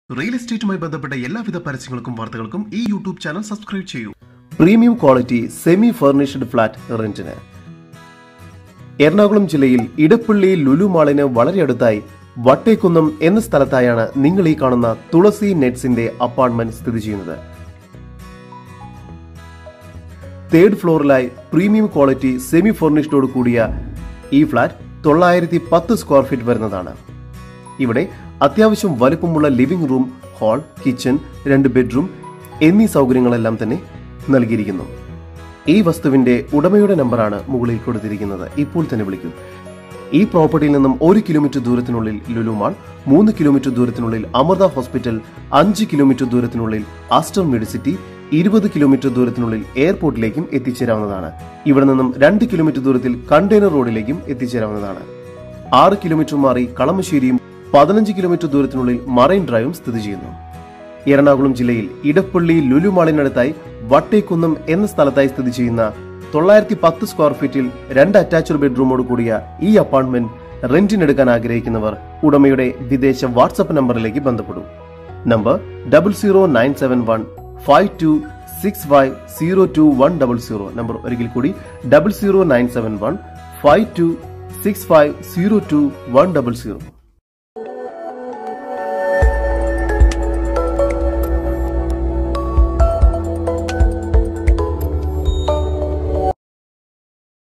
real എസ്റ്റേറ്റുമായി ബന്ധപ്പെട്ട എല്ലാവിധ പരസ്യങ്ങൾക്കും വാർത്തകൾക്കും ഈ യൂട്യൂബ് ചാനൽ സബ്സ്ക്രൈബ് ചെയ്യൂ premium quality semi furnished flat റെന്റിന് എറണാകുളം ജില്ലയിൽ ഇടപ്പള്ളി ലുലു മാളിന് വളരെ അടുത്തായി വട്ടേക്കുന്നം എന്ന സ്ഥലത്തായാണ് നിങ്ങൾ ഈ കാണുന്ന തുളസി നെറ്റ്സിന്റെ അപ്പാർട്ട്മെന്റ് സ്ഥിതി ചെയ്യുന്നത് തേർഡ് ഫ്ലോറിലായി പ്രീമിയം ക്വാളിറ്റി സെമി ഫർണിഷ്ഡോട് കൂടിയ ഈ ഫ്ലാറ്റ് തൊള്ളായിരത്തി പത്ത് സ്ക്വയർ ഫീറ്റ് വരുന്നതാണ് ഇവിടെ അത്യാവശ്യം വലുപ്പമുള്ള ലിവിംഗ് റൂം ഹാൾ കിച്ചൺ രണ്ട് ബെഡ്റൂം എന്നീ സൗകര്യങ്ങളെല്ലാം തന്നെ നൽകിയിരിക്കുന്നു ഈ വസ്തുവിന്റെ ഉടമയുടെ നമ്പറാണ് മുകളിൽ കൊടുത്തിരിക്കുന്നത് ഇപ്പോൾ തന്നെ വിളിക്കൂ ഈ പ്രോപ്പർട്ടിയിൽ നിന്നും ഒരു കിലോമീറ്റർ ദൂരത്തിനുള്ളിൽ ലുലു മാൾ മൂന്ന് കിലോമീറ്റർ ദൂരത്തിനുള്ളിൽ അമൃത ഹോസ്പിറ്റൽ അഞ്ച് കിലോമീറ്റർ ദൂരത്തിനുള്ളിൽ ആസ്റ്റർ മെഡിസിറ്റി ഇരുപത് കിലോമീറ്റർ ദൂരത്തിനുള്ളിൽ എയർപോർട്ടിലേക്കും എത്തിച്ചേരാവുന്നതാണ് ഇവിടെ നിന്നും രണ്ട് കിലോമീറ്റർ ദൂരത്തിൽ കണ്ടെയ്നർ റോഡിലേക്കും എത്തിച്ചേരാവുന്നതാണ് ആറ് കിലോമീറ്റർ മാറി കളമശ്ശേരിയും പതിനഞ്ച് കിലോമീറ്റർ ദൂരത്തിനുള്ളിൽ മറൈൻ ഡ്രൈവും സ്ഥിതി ചെയ്യുന്നു എറണാകുളം ജില്ലയിൽ ഇടപ്പള്ളി ലുലു മാളിനടുത്തായി വട്ടേക്കുന്നം എന്ന സ്ഥലത്തായി സ്ഥിതി ചെയ്യുന്ന തൊള്ളായിരത്തി പത്ത് സ്ക്വയർ ഫീറ്റിൽ രണ്ട് അറ്റാച്ച്ഡ് ബെഡ്റൂമോട് കൂടിയ ഈ അപ്പാർട്ട്മെന്റ് റെന്റിനെടുക്കാൻ ആഗ്രഹിക്കുന്നവർ ഉടമയുടെ വിദേശ വാട്സപ്പ് നമ്പറിലേക്ക് ബന്ധപ്പെടും number double zero nine seven one five two six five zero two one double zero number ഒരിക്കൽ കൂടി double zero nine seven one five two six five zero two one double zero